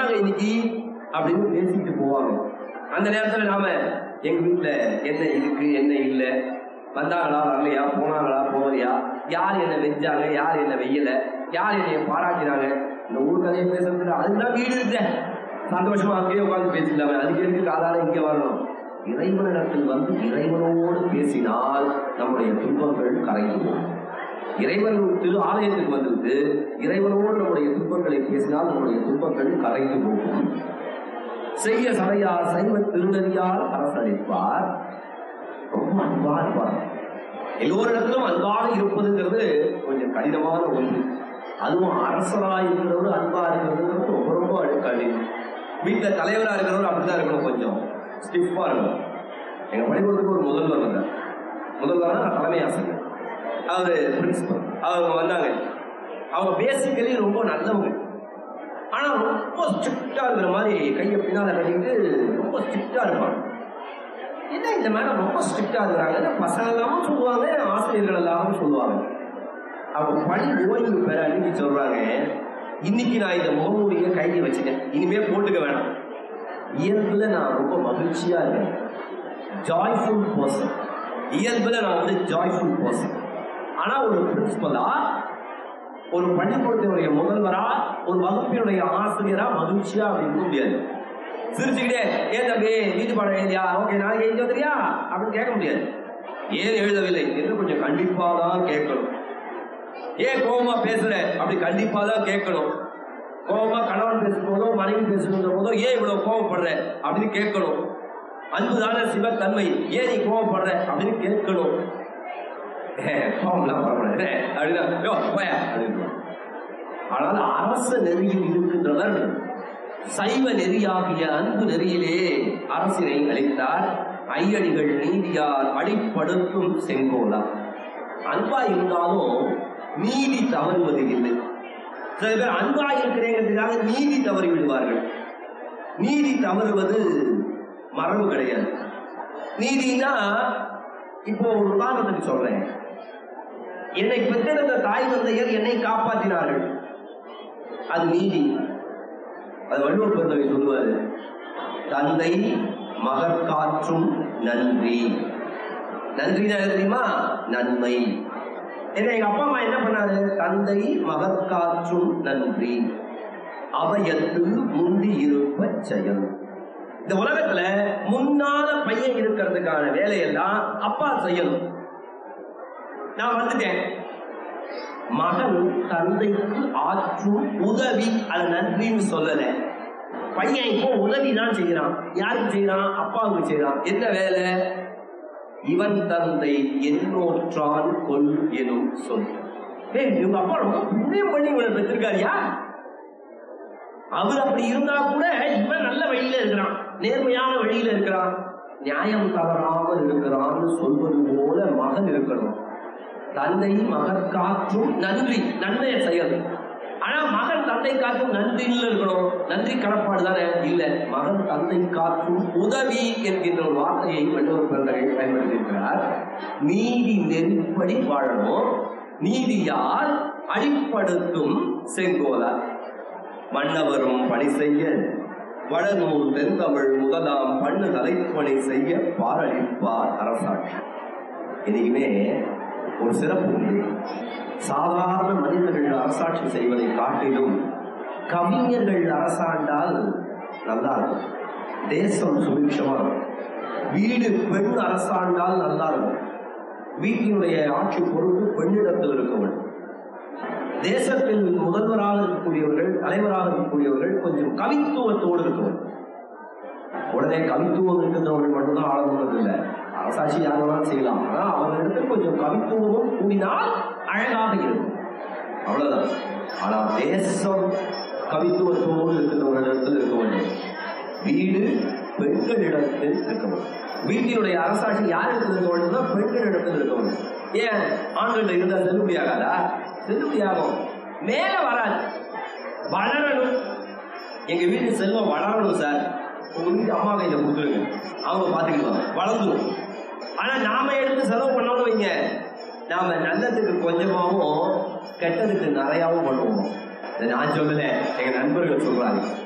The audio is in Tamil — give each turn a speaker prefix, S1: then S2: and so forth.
S1: வந்தாங்க இன்னைக்கு அப்படின்னு பேசிக்கிட்டு போவாங்க அந்த நேரத்துல நாம எங்க வீட்டுல என்ன இருக்கு என்ன இல்ல வந்தாங்களா வரலையா போனாங்களா போகலையா யார் என்ன வெஞ்சாங்க யார் என்ன வெய்யல யார் என்னைய பாராட்டினாங்க இந்த ஊர் கதையை பேசுறதுக்கு அதுதான் வீடு இருக்க சந்தோஷமா அங்கேயே உட்காந்து பேசிக்கலாமே அதுக்கு எதுக்கு காதால இங்க வரணும் இறைவனிடத்தில் வந்து இறைவனோடு பேசினால் நம்முடைய துன்பங்கள் கரைந்து போகும் இறைவன் திரு ஆலயத்துக்கு வந்துட்டு இறைவனோடு நம்முடைய துன்பங்களை பேசினால் நம்முடைய துன்பங்கள் கரைந்து போகும் செய்ய சடையார் சைவ திருநறியால் அரசளிப்பார் ரொம்ப அன்பா இருப்பார் எல்லோரிடத்திலும் அன்பாக இருப்பதுங்கிறது கொஞ்சம் கடினமான ஒன்று அதுவும் அரசராக இருக்கிறவரு அன்பா இருக்கிறதுங்கிறது ரொம்ப ரொம்ப கடினம் வீட்டுல தலைவரா இருக்கிறவரு அப்படிதான் இருக்கணும் கொஞ்சம் ஸ்டிஃபா இருக்கணும் எங்க பள்ளிக்கூடத்துக்கு ஒரு முதல்வர் வந்தார் முதல்வர் நான் தலைமை ஆசிரியர் அவரு பிரின்சிபல் அவங்க வந்தாங்க அவங்க பேசிக்கலி ரொம்ப நல்லவங்க ஆனா ரொம்ப ஸ்ட்ரிக்டா இருக்கிற மாதிரி கையை பின்னால கட்டிட்டு ரொம்ப ஸ்ட்ரிக்டா இருப்பாங்க என்ன இந்த மேடம் ரொம்ப ஸ்ட்ரிக்டா இருக்கிறாங்க பசங்க எல்லாமும் சொல்லுவாங்க ஆசிரியர்கள் எல்லாரும் சொல்லுவாங்க அவங்க பணி ஓய்வு பெற அன்னைக்கு சொல்றாங்க இன்னைக்கு நான் இந்த முகமூடிய கையை வச்சுட்டேன் இனிமே போட்டுக்க வேணாம் இயல்புல நான் ரொம்ப மகிழ்ச்சியா இருக்கேன் ஜாய்ஃபுல் பர்சன் இயல்புல நான் வந்து ஜாய்ஃபுல் பர்சன் ஆனா ஒரு பிரின்சிபலா ஒரு பள்ளிக்கூடத்தினுடைய முதல்வரா ஒரு வகுப்பினுடைய ஆசிரியரா மகிழ்ச்சியா அப்படி இருக்க முடியாது சிரிச்சுக்கிட்டே ஏன் தம்பி வீட்டு பாடம் எழுதியா ஓகே நாளைக்கு எழுதி வந்துறியா அப்படின்னு கேட்க முடியாது ஏன் எழுதவில்லை என்று கொஞ்சம் கண்டிப்பா தான் கேட்கணும் ஏன் கோபமா பேசுற அப்படி கண்டிப்பா தான் கேட்கணும் கோபமா கணவன் பேசும்போதோ மனைவி பேசுகின்ற போதோ ஏன் இவ்வளவு கோபப்படுற அப்படின்னு கேட்கணும் அன்புதான சிவத்தன்மை ஏன் நீ கோபப்படுற அப்படின்னு கேட்கணும் கோபம்லாம் பரவாயில்ல அப்படின்னா யோ போயா அப்படின்னு ஆனால் அரச நெறியில் இருக்கின்றவர் சைவ நெறியாகிய அன்பு நெறியிலே அரசினை அளித்தார் ஐயடிகள் நீதியார் அடிப்படுத்தும் செங்கோலா அன்பா இருந்தாலும் நீதி தவறுவது இல்லை சில பேர் அன்பா இருக்கிறேங்கிறதுக்காக நீதி தவறி விடுவார்கள் நீதி தவறுவது மரபு கிடையாது நீதினா இப்போ ஒரு உதாரணத்துக்கு சொல்றேன் என்னை பெற்றெடுத்த தாய் தந்தையர் என்னை காப்பாற்றினார்கள் அது நீதி அது வள்ளுவர் பெருந்தகை சொல்லுவாரு தந்தை மகற்காற்றும் நன்றி நன்றினா என்ன தெரியுமா நன்மை என்ன எங்க அப்பா அம்மா என்ன பண்ணாரு தந்தை மகற்காற்றும் நன்றி அவையத்து முந்தி இருப்ப செயல் இந்த உலகத்துல முன்னால பையன் இருக்கிறதுக்கான வேலையெல்லாம் அப்பா செய்யணும் நான் வந்துட்டேன் மகன் தந்தைக்கு ஆற்றும் உதவி அது நன்றின்னு சொல்லல பையன் இப்போ உதவி தான் செய்யறான் யாருக்கு செய்யறான் அப்பாவுக்கு செய்யறான் என்ன வேலை இவன் தந்தை என்னோற்றான் கொள் எனும் சொல் ஏய் இவங்க அப்பா ரொம்ப புண்ணியம் பண்ணி இவனை பெற்றிருக்காரியா அவர் அப்படி இருந்தா கூட இவன் நல்ல வழியில இருக்கிறான் நேர்மையான வழியில இருக்கிறான் நியாயம் தவறாமல் இருக்கிறான்னு சொல்வது போல மகன் இருக்கணும் தந்தை மகன் காற்றும் நன்றி நன்மையை செய்யணும் ஆனா மகன் தந்தை காற்றும் நன்றியில் இருக்கணும் நன்றி கடப்பாடு தானே இல்ல மகன் தந்தை காற்றும் உதவி என்கின்ற ஒரு வார்த்தையை வள்ளுவர் பிறந்தகள் பயன்படுத்தியிருக்கிறார் நீதி நெருப்படி வாழணும் நீதியால் அடிப்படுத்தும் செங்கோலார் மன்னவரும் பணி செய்ய வடநூல் தென்தமிழ் முதலாம் பண்ணு தலைப்பணி செய்ய பாரளிப்பார் அரசாட்சி இதையுமே ஒரு சிறப்பு உண்டு சாதாரண மனிதர்கள் அரசாட்சி செய்வதை காட்டிலும் கவிஞர்கள் அரசாண்டால் நல்லா இருக்கும் தேசம் சுபிக்ஷமா இருக்கும் வீடு பெண் அரசாண்டால் நல்லா இருக்கும் வீட்டினுடைய ஆட்சி பொறுப்பு பெண்ணிடத்தில் இருக்க வேண்டும் தேசத்தில் முதல்வராக இருக்கக்கூடியவர்கள் தலைவராக இருக்கக்கூடியவர்கள் கொஞ்சம் கவித்துவத்தோடு இருக்க வேண்டும் உடனே கவித்துவம் இருக்கின்றவர்கள் மட்டும்தான் ஆளணுன்றது இல்லை அரசாட்சி யார் வேணாலும் செய்யலாம் ஆனா அவர்களிடத்தில் கொஞ்சம் கவித்துவமும் கூடினால் அழகாக இருக்கும் அவ்வளவுதான் ஆனா தேசம் கவித்துவத்தோடு இருக்கின்றவர்களிடத்தில் இருக்க வேண்டும் வீடு பெண்களிடத்தில் இருக்க வேண்டும் வீட்டினுடைய அரசாட்சி யார் இடத்துல இருக்க வேண்டும்னா பெண்களிடத்தில் இருக்க வேண்டும் ஏன் ஆண்கள் இருந்தா செல்லுபடி ஆகாதா செல்லுபடி ஆகும் மேல வராது வளரணும் எங்க வீட்டு செல்வம் வளரணும் சார் உங்க வீட்டு அம்மா கையில கொடுத்துருங்க அவங்க பாத்துக்கிடுவாங்க வளர்ந்துடும் ஆனா நாம எடுத்து செலவு பண்ணோம்னு வைங்க நாம நல்லதுக்கு கொஞ்சமாவும் கெட்டதுக்கு நிறையாவும் பண்ணுவோம் இதை நான் சொல்லல எங்க நண்பர்கள் சொல்றாங்க